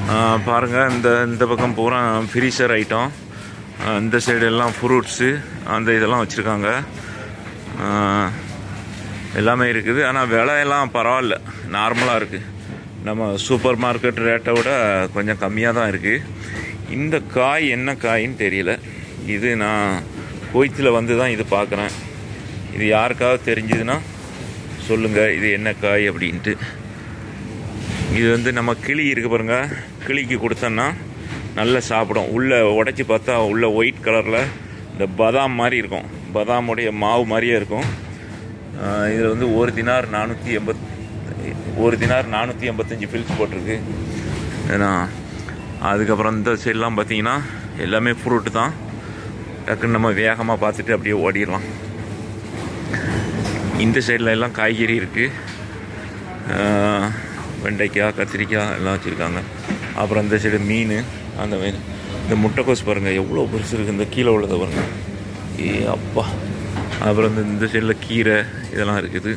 பாருங்கள் இந்த இந்த பக்கம் பூரா ஃப்ரீசர் ஐட்டம் இந்த சைடு எல்லாம் ஃப்ரூட்ஸு அந்த இதெல்லாம் வச்சுருக்காங்க எல்லாமே இருக்குது ஆனால் விலையெல்லாம் பரவாயில்ல நார்மலாக இருக்குது நம்ம சூப்பர் மார்க்கெட் ரேட்டை விட கொஞ்சம் கம்மியாக தான் இருக்குது இந்த காய் என்ன காயின்னு தெரியல இது நான் கோயத்தில் வந்து தான் இது பார்க்குறேன் இது யாருக்காவது தெரிஞ்சதுன்னா சொல்லுங்கள் இது என்ன காய் அப்படின்ட்டு இது வந்து நம்ம கிளி இருக்கு பாருங்க கிளிக்கு கொடுத்தோன்னா நல்லா சாப்பிடும் உள்ளே உடச்சி பார்த்தா உள்ள ஒயிட் கலரில் இந்த பதாம் மாதிரி இருக்கும் பதாமுடைய மாவு மாதிரியே இருக்கும் இதில் வந்து ஒரு தினார் நானூற்றி எண்பத் ஒரு தினார் நானூற்றி எண்பத்தஞ்சு ஃபில்ஸ் போட்டிருக்கு ஏன்னா அதுக்கப்புறம் இந்த சைட்லாம் பார்த்தீங்கன்னா எல்லாமே ஃப்ரூட்டு தான் டக்குன்னு நம்ம வேகமாக பார்த்துட்டு அப்படியே ஓடிடலாம் இந்த சைடில் எல்லாம் காய்கறி இருக்குது வெண்டைக்காய் கத்திரிக்காய் எல்லாம் வச்சுருக்காங்க அப்புறம் இந்த சைடு மீன் அந்த மீன் இந்த முட்டைக்கோஸ் பாருங்கள் எவ்வளோ பெருசு இருக்குது இந்த கீழே உள்ளதை பாருங்கள் ஏ அப்பா அப்புறம் இந்த இந்த சைடில் கீரை இதெல்லாம் இருக்குது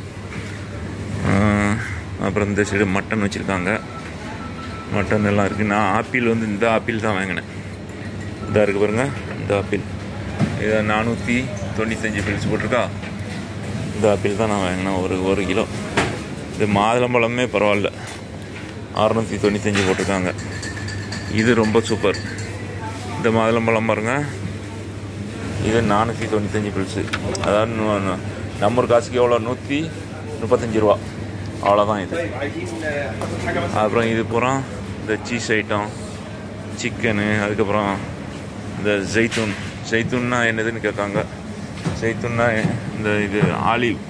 ஆஹ், அப்புறம் இந்த சைடு மட்டன் வச்சுருக்காங்க மட்டன் எல்லாம் இருக்குது நான் ஆப்பிள் வந்து இந்த ஆப்பிள் தான் வாங்கினேன் இதாக இருக்குது பாருங்கள் இந்த ஆப்பிள் இதை நானூற்றி தொண்ணூத்தஞ்சு பில்ஸ் போட்டிருக்கா இந்த ஆப்பிள் தான் நான் வாங்கினேன் ஒரு ஒரு கிலோ இது மாதுளம்பழமே பரவாயில்ல அறநூற்றி தொண்ணூத்தஞ்சு போட்டிருக்காங்க இது ரொம்ப சூப்பர் இந்த மாதுளம்பழம் பாருங்க இது நானூற்றி தொண்ணூத்தஞ்சு பில்ஸு அதாவது நு- நு- நம்ம ஒரு காசுக்கு எவ்வளோ நூற்றி முப்பத்தஞ்சு ரூபா அவ்வளோதான் இது அப்புறம் இது பூரா இந்த சீஸ் ஐட்டம் சிக்கனு அதுக்கப்புறம் இந்த ஜெய்தூன் ஜெய்தூன்னா என்னதுன்னு கேட்காங்க ஜெய்தூன்னா இந்த இது ஆலிவ்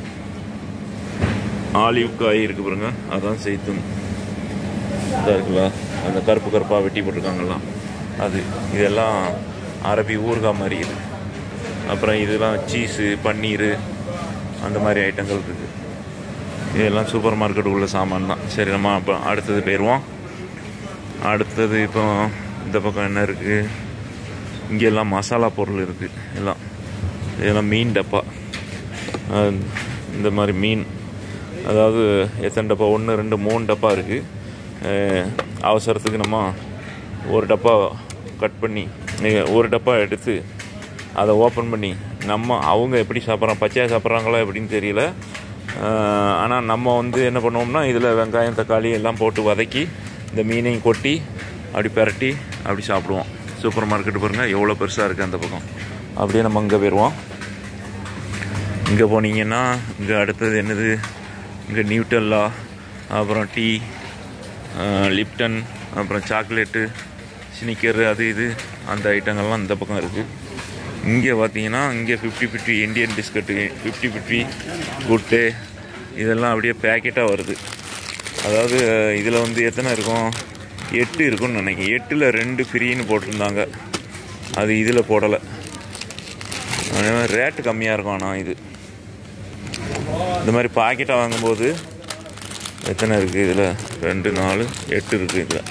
ஆலிவ் காய் இருக்கு பாருங்க அதான் செய்தும் இதாக இருக்குல்ல அந்த கருப்பு கருப்பாக வெட்டி போட்டிருக்காங்கல்லாம் அது இதெல்லாம் அரபி ஊறுகாய் மாதிரி இது அப்புறம் இதெல்லாம் சீஸு பன்னீர் அந்த மாதிரி ஐட்டங்கள் இருக்குது இதெல்லாம் சூப்பர் மார்க்கெட் உள்ள சாமான் தான் சரி நம்ம அப்போ அடுத்தது போயிடுவோம் அடுத்தது இப்போ இந்த பக்கம் என்ன இருக்குது இங்கெல்லாம் மசாலா பொருள் இருக்குது எல்லாம் இதெல்லாம் மீன் டப்பா அஹ் இந்த மாதிரி மீன் அதாவது எத்தனை டப்பா ஒன்று ரெண்டு மூணு டப்பா இருக்குது அவசரத்துக்கு நம்ம ஒரு டப்பா கட் பண்ணி நீங்க ஒரு டப்பா எடுத்து அதை ஓப்பன் பண்ணி நம்ம அவங்க எப்படி சாப்பிட்றாங்க பச்சையாக சாப்பிட்றாங்களா எப்படின்னு தெரியல ஆனால் நம்ம வந்து என்ன பண்ணுவோம்னா இதில் வெங்காயம் தக்காளி எல்லாம் போட்டு வதக்கி இந்த மீனையும் கொட்டி அப்படி பிரட்டி அப்படி சாப்பிடுவோம் சூப்பர் மார்க்கெட் பாருங்கள் எவ்வளோ பெருசாக இருக்குது அந்த பக்கம் அப்படியே நம்ம அங்கே போயிடுவோம் இங்கே போனீங்கன்னா இங்கே அடுத்தது என்னது இங்கே நியூட்டல்லா அப்புறம் டீ லிப்டன் அப்புறம் சாக்லேட்டு ஸ்னிக்கர் அது இது அந்த ஐட்டங்கள்லாம் இந்த பக்கம் இருக்குது இங்கே பார்த்தீங்கன்னா இங்கே fifty fifty Indian biscuit fifty fifty good இதெல்லாம் அப்படியே பேக்கெட்டாக வருது அதாவது இதில் வந்து எத்தனை இருக்கும் எட்டு இருக்கும்னு நினைக்கிறேன் எட்டில் ரெண்டு ஃப்ரீன்னு போட்டிருந்தாங்க அது இதில் போடலை ரேட்டு கம்மியாக இருக்கும் ஆனால் இது இந்த மாதிரி பாக்கெட்டாக வாங்கும்போது எத்தனை இருக்குது இதில் ரெண்டு நாலு எட்டு இருக்குது இதில்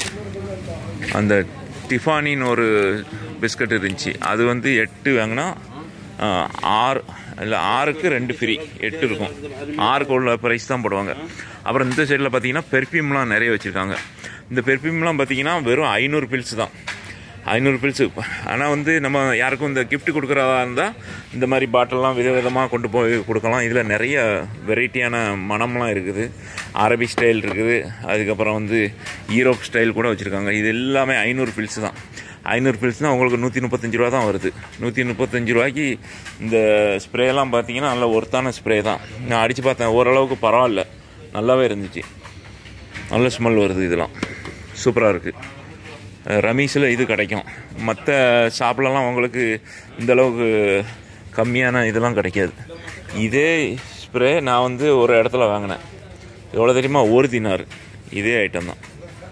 அந்த டிஃபானின்னு ஒரு பிஸ்கட் இருந்துச்சு அது வந்து எட்டு வாங்கினா ஆ, ஆறு இல்லை ஆறுக்கு ரெண்டு ஃப்ரீ எட்டு இருக்கும் ஆறுக்கு உள்ள ப்ரைஸ் தான் போடுவாங்க அப்புறம் இந்த சைடில் பார்த்தீங்கன்னா பெர்ஃப்யூம்லாம் நிறைய வச்சுருக்காங்க இந்த பெர்ஃப்யூம்லாம் பார்த்தீங்கன்னா வெறும் ஐநூறு பில்ஸ் தான் ஐநூறு பில்ஸு ஆனால் வந்து நம்ம யாருக்கும் இந்த gift கொடுக்குறதா இருந்தால் இந்த மாதிரி பாட்டில்லாம் விதவிதமாக கொண்டு போய் கொடுக்கலாம் இதில் நிறைய வெரைட்டியான மனம்லாம் இருக்குது அரபி ஸ்டைல் இருக்குது அதுக்கப்புறம் வந்து ஈரோப் ஸ்டைல் கூட வச்சுருக்காங்க இது எல்லாமே ஐநூறு பில்ஸ் தான் ஐநூறு பில்ஸ்னால் உங்களுக்கு நூற்றி முப்பத்தஞ்சு ரூபா தான் வருது நூற்றி முப்பத்தஞ்சு ரூபாய்க்கு இந்த ஸ்ப்ரேலாம் பார்த்தீங்கன்னா நல்ல ஒர்த்தான ஸ்ப்ரே தான் நான் அடித்து பார்த்தேன் ஓரளவுக்கு பரவாயில்ல நல்லாவே இருந்துச்சு நல்ல ஸ்மெல் வருது இதெல்லாம் சூப்பராக இருக்குது ரமீஸில் இது கிடைக்கும் மற்ற ஷாப்லலாம் உங்களுக்கு இந்த அளவுக்கு கம்மியான இதெல்லாம் கிடைக்காது இதே ஸ்ப்ரே நான் வந்து ஒரு இடத்துல வாங்கினேன் எவ்வளோ தெரியுமா ஒரு தினார் இதே ஐட்டம் தான்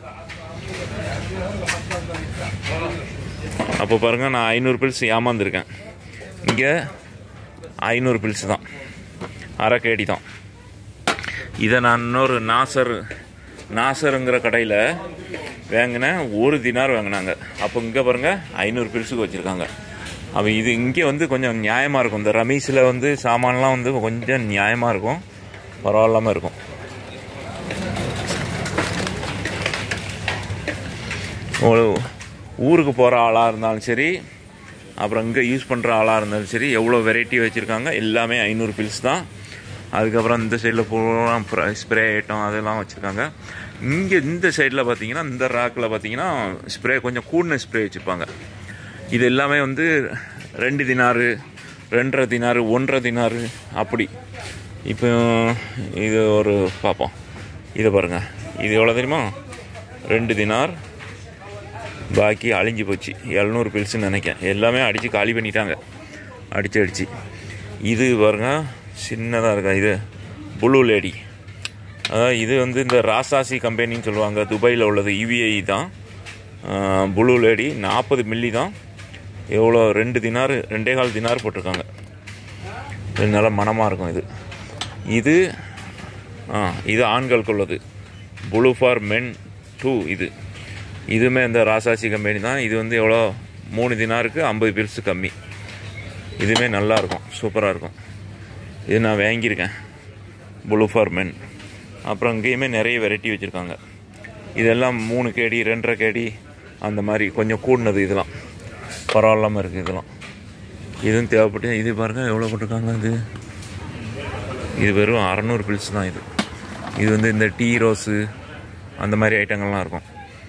அப்போ பாருங்கள் நான் ஐநூறு பில்ஸ் ஏமாந்துருக்கேன் இங்கே ஐநூறு பில்ஸ் தான் அரைக்கேடி தான் இதை நான் இன்னொரு நாசர் நாசருங்கிற கடையில் வாங்கினேன் ஒரு தினார் வாங்கினாங்க அப்போ இங்கே பாருங்கள் ஐநூறு பில்ஸுக்கு வச்சுருக்காங்க அப்போ இது இங்கே வந்து கொஞ்சம் நியாயமாக இருக்கும் இந்த ரமீஸில் வந்து சாமான்லாம் வந்து கொஞ்சம் நியாயமாக இருக்கும் பரவாயில்லாமல் இருக்கும் ஒரு ஊருக்கு போகிற ஆளாக இருந்தாலும் சரி அப்புறம் இங்கே யூஸ் பண்ணுற ஆளாக இருந்தாலும் சரி எவ்வளோ வெரைட்டி வச்சுருக்காங்க எல்லாமே ஐநூறு பில்ஸ் தான் அதுக்கப்புறம் இந்த சைடில் பூரா ஸ்ப்ரே ஐட்டம் அதெல்லாம் வச்சுருக்காங்க இங்கே இந்த சைடில் பார்த்தீங்கன்னா இந்த ராக்கில் பார்த்தீங்கன்னா ஸ்ப்ரே கொஞ்சம் கூடின ஸ்ப்ரே வச்சுருப்பாங்க இது எல்லாமே வந்து ரெண்டு தினாரு ரெண்டரை தினாரு ஒன்றரை தினாரு அப்படி இப்போ இது ஒரு பார்ப்போம் இதை பாருங்கள் இது எவ்வளோ தெரியுமா ரெண்டு தினார் பாக்கி அழிஞ்சு போச்சு எழுநூறு பில்ஸ்ன்னு நினைக்கிறேன் எல்லாமே அடித்து காலி பண்ணிட்டாங்க அடித்து அடித்து இது பாருங்க சின்னதாக இருக்கா இது ப்ளூ லேடி அதாவது இது வந்து இந்த ராசாசி கம்பெனின்னு சொல்லுவாங்க துபாயில் உள்ளது இவிஐ தான் ப்ளூ லேடி நாற்பது மில்லி தான் எவ்வளோ ரெண்டு தினார் ரெண்டே கால் தினார் போட்டிருக்காங்க இது நல்ல மனமாக இருக்கும் இது இது ஆ இது ஆண்களுக்கு உள்ளது ப்ளூ ஃபார் மென் டூ இது இதுவுமே இந்த ராசாசி கம்பெனி தான் இது வந்து எவ்வளோ மூணு தினாருக்கு ஐம்பது பில்ஸ் கம்மி இதுவுமே நல்லாயிருக்கும் சூப்பராக இருக்கும் இது நான் வாங்கியிருக்கேன் ப்ளூ ஃபார் மென் அப்புறம் இங்கேயுமே நிறைய வெரைட்டி வச்சுருக்காங்க இதெல்லாம் மூணு கேடி ரெண்டரை கேடி அந்த மாதிரி கொஞ்சம் கூடினது இதெல்லாம் பரவாயில்லாமல் இருக்குது இதெல்லாம் இதுவும் தேவைப்பட்டு இது பாருங்கள் எவ்வளோ போட்டிருக்காங்க இது இது வெறும் அறநூறு பில்ஸ் தான் இது இது வந்து இந்த டீ ரோஸு அந்த மாதிரி ஐட்டங்கள்லாம் இருக்கும்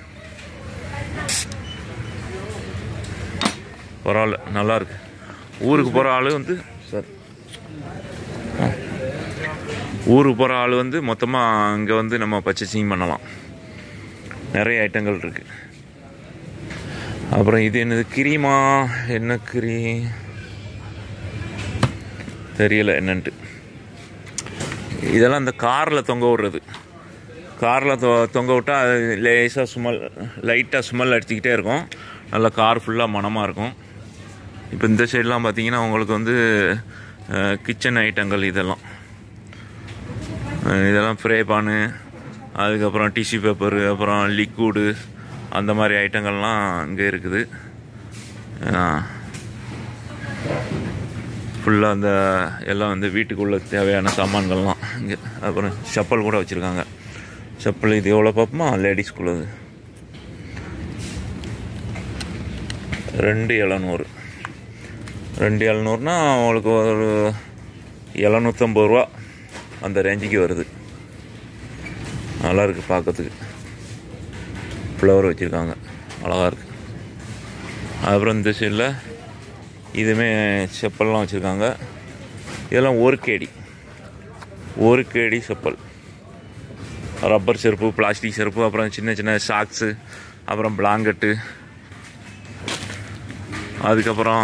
பரவாயில்ல நல்லா இருக்கு ஊருக்கு போகிற ஆள் வந்து சார் ஊருக்கு போகிற ஆள் வந்து மொத்தமாக இங்கே வந்து நம்ம பர்ச்சேசிங் பண்ணலாம் நிறைய ஐட்டங்கள் இருக்கு அப்புறம் இது என்னது கிரீமா என்ன கிரீ தெரியல என்னன்ட்டு இதெல்லாம் இந்த காரில் தொங்க விடுறது காரில் தொ தொங்க விட்டால் அது லேசாக ஸ்மெல் லைட்டாக ஸ்மெல் அடிச்சுக்கிட்டே இருக்கும் நல்லா கார் ஃபுல்லாக மணமாக இருக்கும் இப்போ இந்த சைட்லாம் பார்த்தீங்கன்னா உங்களுக்கு வந்து கிச்சன் ஐட்டங்கள் இதெல்லாம் அஹ் இதெல்லாம் ஃப்ரே பானு அதுக்கப்புறம் டிஷ்யூ பேப்பரு அப்புறம் லிக்விடு அந்த மாதிரி ஐட்டங்கள்லாம் இங்கே இருக்குது ஃபுல்லாக அந்த எல்லாம் வந்து வீட்டுக்குள்ளே தேவையான சாமான்கள்லாம் இங்கே அப்புறம் செப்பல் கூட வச்சுருக்காங்க செப்பல் இது எவ்வளோ பார்ப்போமா லேடிஸ்க்குள்ளது ரெண்டு எழுநூறு ரெண்டு எழுநூறுனா உங்களுக்கு ஒரு எழுநூற்றம்பது ரூபா அந்த ரேஞ்சுக்கு வருது நல்லா இருக்குது பார்க்கறதுக்கு ஃப்ளவர் வச்சுருக்காங்க அழகாக இருக்குது அப்புறம் இந்த சைடில் இதுவுமே செப்பல்லாம் வச்சுருக்காங்க இதெல்லாம் ஒரு கேடி ஒரு கேடி செப்பல் ரப்பர் செருப்பு பிளாஸ்டிக் செருப்பு அப்புறம் சின்ன சின்ன சாக்ஸு அப்புறம் பிளாங்கெட்டு அதுக்கப்புறம்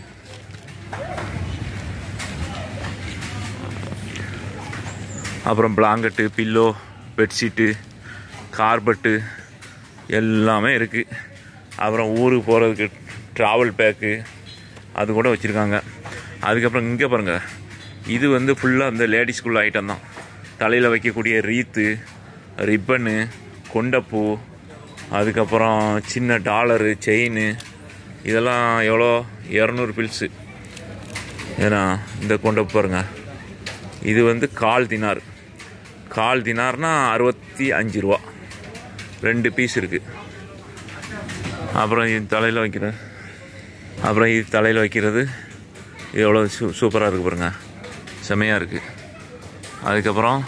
அப்புறம் பிளாங்கெட்டு பில்லோ பெட்ஷீட்டு கார்பெட்டு எல்லாமே இருக்குது அப்புறம் ஊருக்கு போகிறதுக்கு ட்ராவல் பேக்கு அது கூட வச்சுருக்காங்க அதுக்கப்புறம் இங்கே பாருங்கள் இது வந்து ஃபுல்லாக இந்த லேடிஸ்குள்ள ஐட்டம் தான் தலையில் வைக்கக்கூடிய ரீத்து ரிப்பனு கொண்டப்பூ அதுக்கப்புறம் சின்ன டாலரு செயின் இதெல்லாம் எவ்வளோ இரநூறு பில்ஸு ஏன்னா இந்த கொண்டப்பு பாருங்க இது வந்து கால் தினார் கால் தினார்னா அறுபத்தி அஞ்சு ரூபா ரெண்டு பீஸ் இருக்குது அப்புறம் இது தலையில் வைக்கிற அப்புறம் இது தலையில் வைக்கிறது இது எவ்வளோ சூ சூப்பராக இருக்குது பாருங்க செமையாக இருக்குது அதுக்கப்புறம்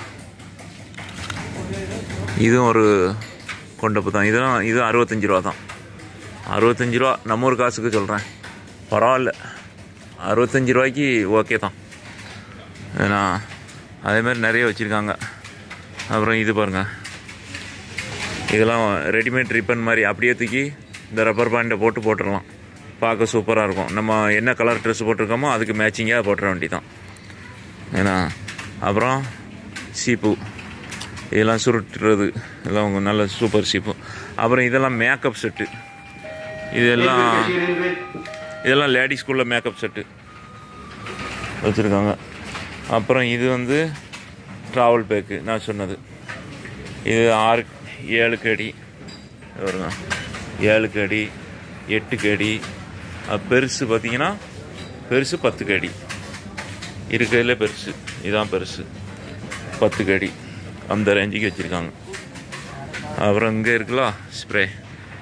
இதுவும் ஒரு கொண்டப்பு தான் இதெல்லாம் இது அறுபத்தஞ்சி ரூபா தான் அறுபத்தஞ்சி ரூபா நம்ம ஒரு காசுக்கு சொல்கிறேன் பரவாயில்ல அறுபத்தஞ்சி ரூபாய்க்கு ஓகே தான் ஏன்னா அதேமாதிரி நிறைய வச்சுருக்காங்க அப்புறம் இது பாருங்கள் இதெல்லாம் ரெடிமேட் ரிப்பன் மாதிரி அப்படியே தூக்கி இந்த ரப்பர் பேண்டை போட்டு போட்டுடலாம் பார்க்க சூப்பராக இருக்கும் நம்ம என்ன கலர் ட்ரெஸ் போட்டிருக்கோமோ அதுக்கு மேட்சிங்காக போட்டுற வேண்டி தான் ஏன்னா அப்புறம் சீப்பு இதெல்லாம் சுருட்டுறது இதெல்லாம் உங்க நல்ல சூப்பர் சீப்பு அப்புறம் இதெல்லாம் மேக்கப் செட்டு இதெல்லாம் இதெல்லாம் லேடிஸ்குள்ள மேக்கப் செட்டு வச்சுருக்காங்க அப்புறம் இது வந்து ட்ராவல் பேக்கு நான் சொன்னது இது ஆறு ஏழு கடி வருங்க ஏழு கடி எட்டு கடி அஹ் பெருசு பார்த்தீங்கன்னா பெருசு பத்து கடி இருக்கிறதுல பெருசு இதுதான் பெருசு பத்து கடி அந்த ரேஞ்சுக்கு வச்சுருக்காங்க அப்புறம் இங்கே இருக்குல்ல ஸ்ப்ரே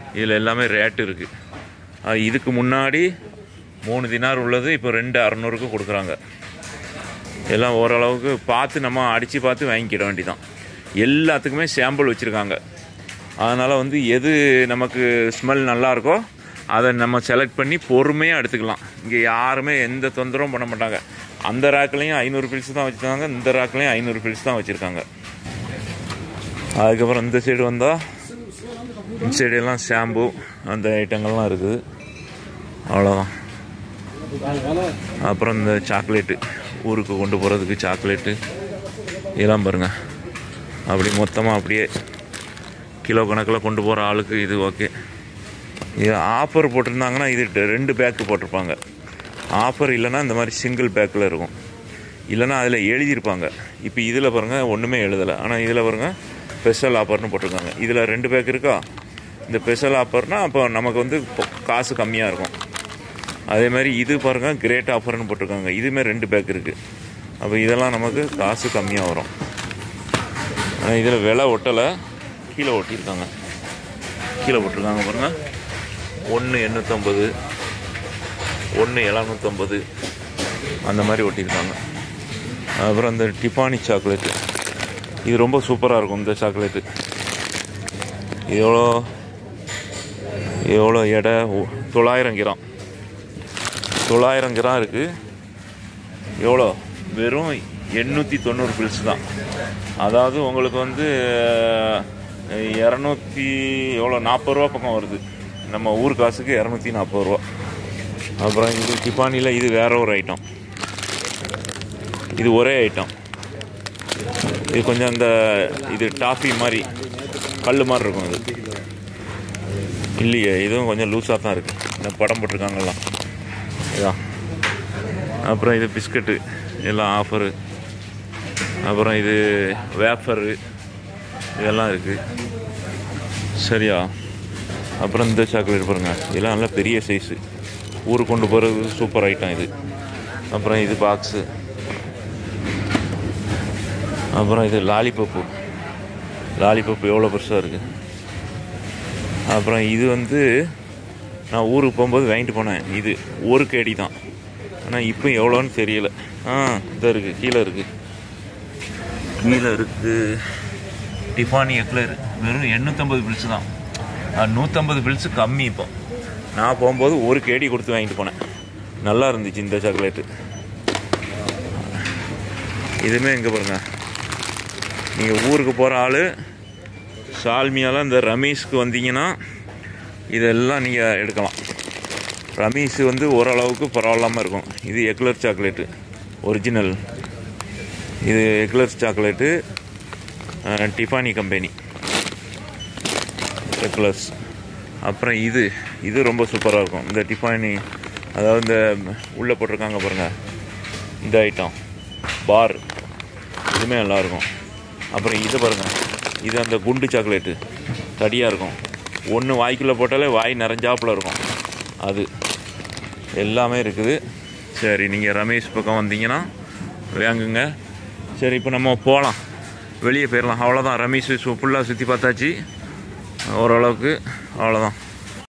இதில் எல்லாமே ரேட்டு இருக்குது இதுக்கு முன்னாடி மூணு தினார் உள்ளது இப்போ ரெண்டு அறநூறுக்கு கொடுக்குறாங்க எல்லாம் ஓரளவுக்கு பார்த்து நம்ம அடித்து பார்த்து வாங்கிக்கிட வேண்டிதான் எல்லாத்துக்குமே சாம்பிள் வச்சுருக்காங்க அதனால் வந்து எது நமக்கு ஸ்மெல் நல்லா இருக்கோ அதை நம்ம செலக்ட் பண்ணி பொறுமையாக எடுத்துக்கலாம் இங்கே யாருமே எந்த தொந்தரவும் பண்ண மாட்டாங்க அந்த ரேக்லேயும் ஐநூறு பில்ஸ் தான் வச்சுருக்காங்க இந்த ரேக்லேயும் ஐநூறு பில்ஸ் தான் வச்சுருக்காங்க அதுக்கப்புறம் இந்த சைடு வந்தால் இந்த சைடு எல்லாம் ஷாம்பு அந்த ஐட்டங்கள்லாம் இருக்குது அவ்வளோதான் அப்புறம் இந்த சாக்லேட்டு ஊருக்கு கொண்டு போகிறதுக்கு சாக்லேட்டு இதெல்லாம் பாருங்கள் அப்படி மொத்தமாக அப்படியே கிலோ கணக்கில் கொண்டு போகிற ஆளுக்கு இது ஓகே இது ஆஃபர் போட்டிருந்தாங்கன்னா இது ட- ரெண்டு பேக்கு போட்டிருப்பாங்க ஆஃபர் இல்லைன்னா இந்த மாதிரி சிங்கிள் பேக்கில் இருக்கும் இல்லைன்னா அதில் எழுதியிருப்பாங்க இப்போ இதில் பாருங்கள் ஒன்றுமே எழுதலை ஆனால் இதில் பாருங்கள் ஸ்பெஷல் ஆஃபர்னு போட்டிருக்காங்க இதில் ரெண்டு பேக் இருக்கா இந்த ஸ்பெஷல் ஆஃபர்னால் அப்போ நமக்கு வந்து பொ- காசு கம்மியாக இருக்கும் அதே மாதிரி இது பாருங்கள் கிரேட் ஆஃபர்னு போட்டிருக்காங்க இதுவுமே ரெண்டு பேக் இருக்குது அப்போ இதெல்லாம் நமக்கு காசு கம்மியாக வரும் ஆனால் இதில் விலை ஒட்டலை கீழே ஒட்டியிருக்காங்க கீழே போட்டிருக்காங்க பாருங்கள் ஒன்று எண்ணூற்றம்பது ஒன்று எழுநூற்றம்பது அந்த மாதிரி ஒட்டியிருக்காங்க அப்புறம் இந்த டிஃபானி சாக்லேட்டு இது ரொம்ப சூப்பராக இருக்கும் இந்த சாக்லேட்டு இது எவ்வளோ எவ்வளோ எடை ஓ- தொள்ளாயிரம் கிராம் தொள்ளாயிரம் கிராம் இருக்குது எவ்வளோ வெறும் எண்ணூற்றி தொண்ணூறு பில்ஸ் தான் அதாவது உங்களுக்கு வந்து அஹ், இரநூத்தி எவ்வளோ நாற்பது ரூபா பக்கம் வருது நம்ம ஊர் காசுக்கு இரநூத்தி நாற்பது ரூபா அப்புறம் இது டிஃபானியில் இது வேற ஒரு ஐட்டம் இது ஒரே ஐட்டம் இது கொஞ்சம் அந்த இது டாஃபி மாதிரி கல் மாதிரி இருக்கும் இது இல்லையே இதுவும் கொஞ்சம் லூஸாக தான் இருக்குது இந்த படம் போட்டிருக்காங்கல்லாம் இதான் அப்புறம் இது பிஸ்கட்டு எல்லாம் ஆஃபரு அப்புறம் இது வேஃபரு இதெல்லாம் இருக்குது சரியா அப்புறம் இந்த சாக்லேட் பாருங்க இதெல்லாம் நல்லா பெரிய சைஸு ஊருக்கு கொண்டு போகிறது சூப்பர் ஐட்டம் இது அப்புறம் இது பாக்ஸு அப்புறம் இது லாலிபப்பு லாலிபப்பு எவ்வளோ பெருசாக இருக்குது அப்புறம் இது வந்து நான் ஊருக்கு போகும்போது வாங்கிட்டு போனேன் இது ஒரு கேடி தான் ஆனால் இப்போ எவ்வளோன்னு தெரியல ஆ இதாக இருக்குது கீழே இருக்குது கீழே இருக்குது டிஃபானி எக்லர் வெறும் எண்ணூற்றம்பது பில்ஸ் தான் ஆ, நூற்றம்பது பில்ஸ் கம்மி இப்போ நான் போகும்போது ஒரு கேடி கொடுத்து வாங்கிட்டு போனேன் நல்லா இருந்துச்சு இந்த சாக்லேட்டு இதுவுமே எங்கே பாருங்க நீங்கள் ஊருக்கு போகிற ஆள் சால்மியால இந்த ரமேஷ்க்கு வந்தீங்கன்னா இதெல்லாம் நீங்கள் எடுக்கலாம் ரமீஸ் வந்து ஓரளவுக்கு பரவாயில்லாமல் இருக்கும் இது எக்லர் சாக்லேட்டு ஒரிஜினல் இது எக்லர்ஸ் சாக்லேட்டு அஹ், டிஃபானி கம்பெனி எக்லர்ஸ் அப்புறம் இது இது ரொம்ப சூப்பராக இருக்கும் இந்த டிஃபானி அதாவது இந்த உள்ளே போட்டிருக்காங்க பாருங்கள் இந்த ஐட்டம் பார் இதுவுமே நல்லாயிருக்கும் அப்புறம் இது பாருங்கள் இது அந்த குண்டு சாக்லேட்டு தடியாக இருக்கும் ஒன்று வாய்க்குள்ளே போட்டாலே வாய் நிறைஞ்சாப்புல இருக்கும் அது எல்லாமே இருக்குது சரி நீங்கள் ரமேஷ் பக்கம் வந்தீங்கன்னா வாங்குங்க சரி இப்போ நம்ம போகலாம் வெளியே போயிடலாம் அவ்வளோதான் ரமேஷ் ஃபுல்லாக சுற்றி பார்த்தாச்சு ஓரளவுக்கு அவ்வளோதான்